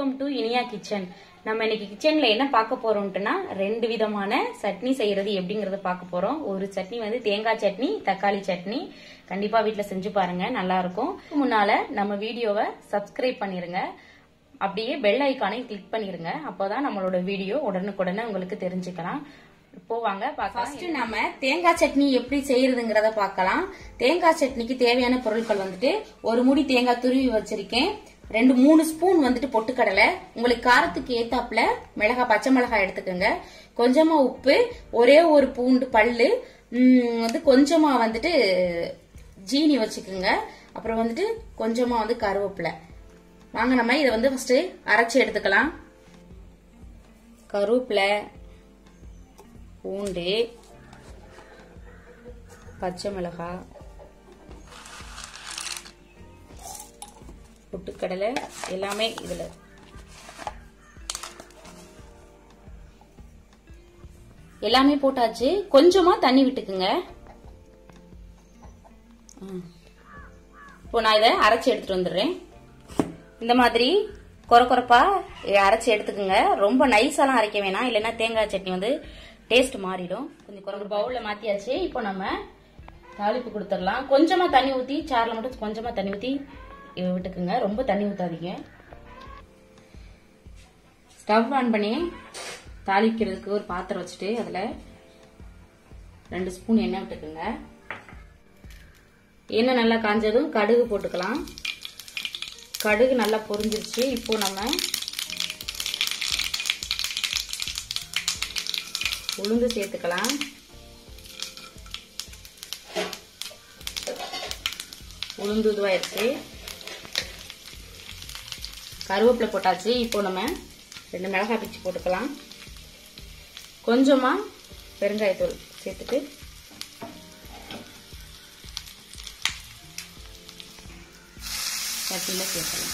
Welcome to Iniya kitchen நம்ம இன்னைக்கு கிச்சன்ல என்ன பார்க்க போறோம்ட்டுனா ரெண்டு விதமான சட்னி செய்யறது எப்படிங்கறத பார்க்க போறோம் ஒரு சட்னி வந்து தேங்காய் சட்னி தக்காளி சட்னி கண்டிப்பா வீட்ல செஞ்சு பாருங்க நல்லா இருக்கும் முன்னால நம்ம வீடியோவை சப்ஸ்கிரைப் பண்ணிருங்க அப்படியே பெல் ஐக்கானை கிளிக் பண்ணிருங்க அப்போதான் நம்மளோட வீடியோ உடனுக்குடனே உங்களுக்கு தெரிஞ்சுக்கலாம் இப்போ வாங்க ஃபர்ஸ்ட் நம்ம தேங்காய் சட்னி எப்படி செய்யறதுங்கிறத பார்க்கலாம் தேங்காய் சட்னிக்கு தேவையான பொருட்கள் வந்துட்டு ஒரு முடி தேங்காய் துருவி வச்சிருக்கேன் ரெண்டு மூணு ஸ்பூன் வந்துட்டு பொட்டுக்கடலை உங்களுக்கு காரத்துக்கு ஏத்தாப்புல மிளகாய் பச்சை மிளகாய் எடுத்துக்கோங்க கொஞ்சமா உப்பு ஒரே ஒரு பூண்டு பல்லு ம், வந்து கொஞ்சமா வந்துட்டு ஜீனி வச்சுக்கோங்க அப்புறம் வந்துட்டு கொஞ்சமா வந்து கருவேப்பிலை வாங்க நம்ம இதை வந்து ஃபர்ஸ்ட் அரைச்சி எடுத்துக்கலாம் கருவேப்பிலை பூண்டு பச்சை மிளகாய் பொட்டுக்கடலை எல்லாமே இதுல எல்லாமே போட்டாச்சு கொஞ்சமா தண்ணி விட்டுக்குங்க ம். இப்போ நான் இதை அரைச்சி எடுத்துட்டு வந்துடுறேன் இந்த மாதிரி கொர கொரப்பா அரைச்சி எடுத்துக்கோங்க ரொம்ப நைஸாலாம் அரைக்க வேணாம் இல்லைன்னா தேங்காய் சட்னி வந்து டேஸ்ட் மாறிடும் கொஞ்சம் குறை பவுல்ல மாத்தியாச்சு இப்போ நம்ம தாளிப்பு கொடுத்துடலாம் கொஞ்சமா தண்ணி ஊத்தி சாரில் மட்டும் கொஞ்சமா தண்ணி ஊத்தி இ- விட்டுக்குங்க ரொம்ப தண்ணி ஊத்தாதீங்க ஸ்டவ் ஆன் பண்ணி தாளிக்கிறதுக்கு ஒரு பாத்திரம் வச்சுட்டு அதுல ரெண்டு ஸ்பூன் எண்ணெய் விட்டுக்குங்க எண்ணெய் நல்லா காஞ்சதும் கடுகு போட்டுக்கலாம் கடுகு நல்லா பொரிஞ்சிருச்சு இப்போ நம்ம உளுந்து சேர்த்துக்கலாம் உளுந்து இதுவாயிருச்சு கருவேப்பிலை போட்டாச்சு இப்போ நம்ம ரெண்டு மிளகாய் பிச்சு போட்டுக்கலாம் கொஞ்சமா பெருங்காயத்தூள் சேர்த்துட்டு சட்னியில் சேர்க்கலாம்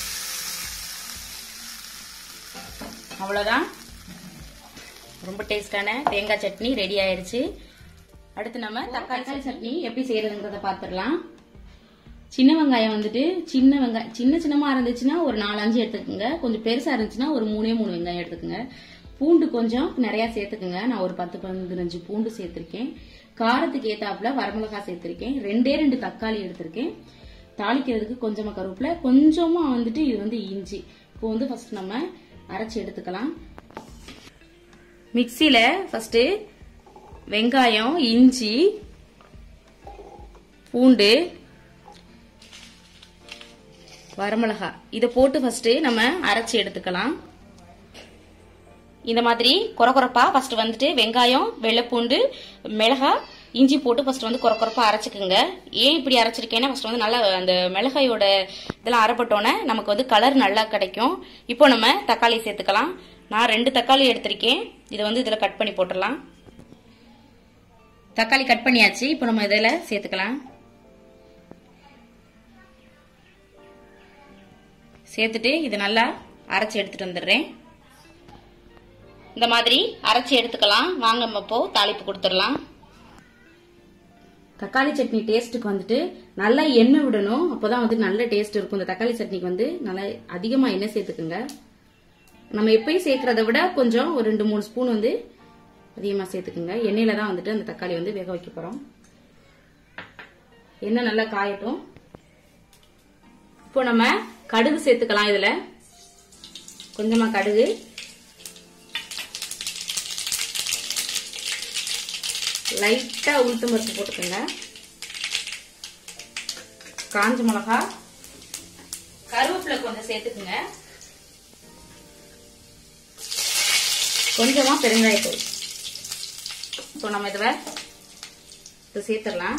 அவ்வளோதான் ரொம்ப டேஸ்டான தேங்காய் சட்னி ரெடி ஆயிருச்சு அடுத்து நம்ம தக்காளி சட்னி எப்படி செய்யறதுங்கிறத பார்த்துடலாம் சின்ன வெங்காயம் வந்துட்டு சின்ன வெங்காயம் சின்ன சின்னமா இருந்துச்சுன்னா ஒரு நாலு அஞ்சு எடுத்துக்கோங்க கொஞ்சம் பெருசா இருந்துச்சுன்னா ஒரு மூணே மூணு வெங்காயம் எடுத்துக்கோங்க பூண்டு கொஞ்சம் நிறைய சேர்த்துக்குங்க நான் ஒரு பத்து பதினஞ்சு பூண்டு சேர்த்திருக்கேன் காரத்துக்கு ஏத்தாப்புல வரமிளகாய் சேர்த்திருக்கேன் ரெண்டே ரெண்டு தக்காளி எடுத்திருக்கேன் தாளிக்கிறதுக்கு கொஞ்சமா கருவேப்பிலை கொஞ்சமா வந்துட்டு இது வந்து இஞ்சி இப்போ வந்து ஃபர்ஸ்ட் நம்ம அரைச்சி எடுத்துக்கலாம் மிக்சியில ஃபர்ஸ்ட் வெங்காயம் இஞ்சி பூண்டு வரமிளகா இதை போட்டு ஃபர்ஸ்ட் நம்ம அரைச்சி எடுத்துக்கலாம் இந்த மாதிரி கொர கொரப்பா ஃபர்ஸ்ட் வந்துட்டு வெங்காயம் வெள்ளைப்பூண்டு மிளகா இஞ்சி போட்டு ஃபர்ஸ்ட் வந்து கொர கொரப்பா அரைச்சிக்கோங்க ஏன் இப்படி அரைச்சிருக்கேன்னா ஃபர்ஸ்ட் வந்து நல்லா அந்த மிளகாயோட இதெல்லாம் அரைப்பட்டோன்னே நமக்கு வந்து கலர் நல்லா கிடைக்கும் இப்போ நம்ம தக்காளி சேர்த்துக்கலாம் நான் ரெண்டு தக்காளி எடுத்திருக்கேன் இதை வந்து இதில் கட் பண்ணி போட்டுடலாம் தக்காளி கட் பண்ணியாச்சு இப்போ நம்ம இதில் சேர்த்துக்கலாம் சேர்த்துட்டு இது நல்லா அரைச்சி எடுத்துட்டு வந்துடுறேன் இந்த மாதிரி அரைச்சி எடுத்துக்கலாம் வாங்க நம்ம இப்போ தாளிப்பு கொடுத்துடலாம் தக்காளி சட்னி டேஸ்ட்டுக்கு வந்துட்டு நல்லா எண்ணெய் விடணும் அப்போதான் வந்து நல்ல டேஸ்ட் இருக்கும் இந்த தக்காளி சட்னிக்கு வந்து நல்லா அதிகமா எண்ணெய் சேர்த்துக்குங்க நம்ம எப்பயும் சேர்க்கறத விட கொஞ்சம் ஒரு ரெண்டு மூணு ஸ்பூன் வந்து அதிகமா சேர்த்துக்குங்க எண்ணெயில தான் வந்துட்டு அந்த தக்காளி வந்து வேக வைக்க போறோம் எண்ணெய் நல்லா காயட்டும் இப்போ நம்ம கடுகு சேர்த்துக்கலாம் இதுல கொஞ்சமா கடுகு லைட்டா உளுத்தம் பருப்பு போட்டுக்கோங்க காஞ்ச மிளகா கருவேப்பிலை கொஞ்சம் சேர்த்துக்குங்க கொஞ்சமா பெருங்காயத்தூள் இப்போ நம்ம இதில் இதை சேர்த்துடலாம்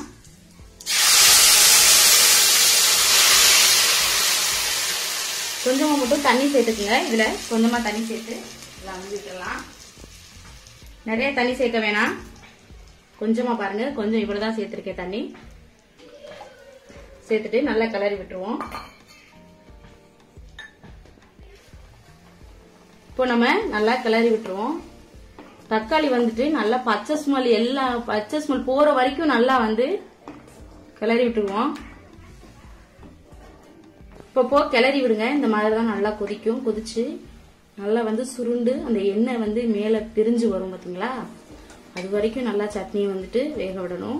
கொஞ்சமா மட்டும் தண்ணி சேர்த்துக்குங்க இதுல கொஞ்சமா தண்ணி சேர்த்து இதெல்லாம் வந்து விட்டுறலாம் நிறைய தண்ணி சேர்க்க வேணாம் கொஞ்சமா பாருங்க கொஞ்சம் இவ்வளவுதான் சேர்த்திருக்கேன் தண்ணி சேர்த்துட்டு நல்லா கிளறி விட்டுருவோம் இப்போ நம்ம நல்லா கிளறி விட்டுருவோம் தக்காளி வந்துட்டு நல்லா பச்சை ஸ்மெல் எல்லா பச்சை ஸ்மெல் போற வரைக்கும் நல்லா வந்து கிளறி விட்டுருவோம் இப்போ போ கிளறி விடுங்க இந்த மாதிரி தான் நல்லா கொதிக்கும் கொதிச்சு நல்லா வந்து சுருண்டு அந்த எண்ணெய் வந்து மேலே பிரிஞ்சு வரும் பார்த்தீங்களா அது வரைக்கும் நல்லா சட்னியை வந்துட்டு வேக விடணும்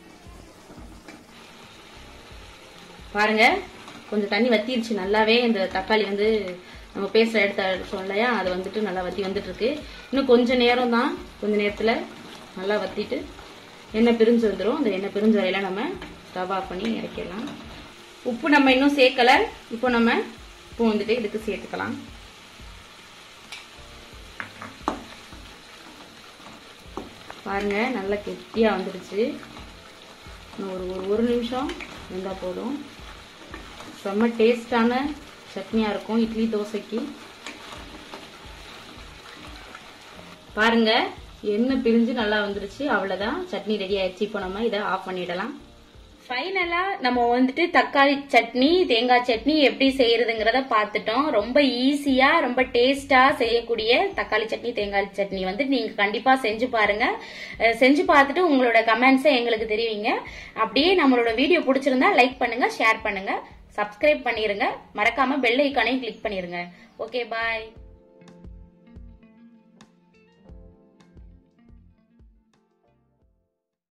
பாருங்க கொஞ்சம் தண்ணி வத்திருச்சு நல்லாவே இந்த தக்காளி வந்து நம்ம பேசுற இடத்த எடுத்தோம் இல்லையா அது வந்துட்டு நல்லா வத்தி வந்துட்டு இருக்கு இன்னும் கொஞ்ச நேரம் தான் கொஞ்ச நேரத்துல நல்லா வத்திட்டு எண்ணெய் பிரிஞ்சு வந்துடும் அந்த எண்ணெய் பிரிஞ்ச வரையில நம்ம ஸ்டவ் ஆஃப் பண்ணி இறக்கிடலாம் உப்பு நம்ம இன்னும் சேர்க்கல இப்போ நம்ம உப்பு வந்துட்டு இதுக்கு சேர்த்துக்கலாம் பாருங்க நல்லா கெட்டியா வந்துடுச்சு இன்னும் ஒரு ஒரு ஒரு நிமிஷம் வெந்தா போதும் செம்ம டேஸ்டான சட்னியா இருக்கும் இட்லி தோசைக்கு பாருங்க எண்ணெய் பிரிஞ்சு நல்லா வந்துருச்சு அவ்வளவுதான் சட்னி ரெடி ஆயிடுச்சு இப்போ நம்ம இதை ஆஃப் பண்ணிடலாம் ஃபைனலா நம்ம வந்துட்டு தக்காளி சட்னி தேங்காய் சட்னி எப்படி செய்யறதுங்கிறத பார்த்துட்டோம் ரொம்ப ஈஸியா ரொம்ப டேஸ்டா செய்யக்கூடிய தக்காளி சட்னி தேங்காய் சட்னி வந்து நீங்க கண்டிப்பா செஞ்சு பாருங்க அஹ் செஞ்சு பார்த்துட்டு உங்களோட கமெண்ட்ஸை எங்களுக்கு தெரிவிங்க அப்படியே நம்மளோட வீடியோ பிடிச்சிருந்தா லைக் பண்ணுங்க ஷேர் பண்ணுங்க சப்ஸ்கிரைப் பண்ணிருங்க மறக்காம பெல் ஐக்கானையும் கிளிக் பண்ணிருங்க ஓகே பாய்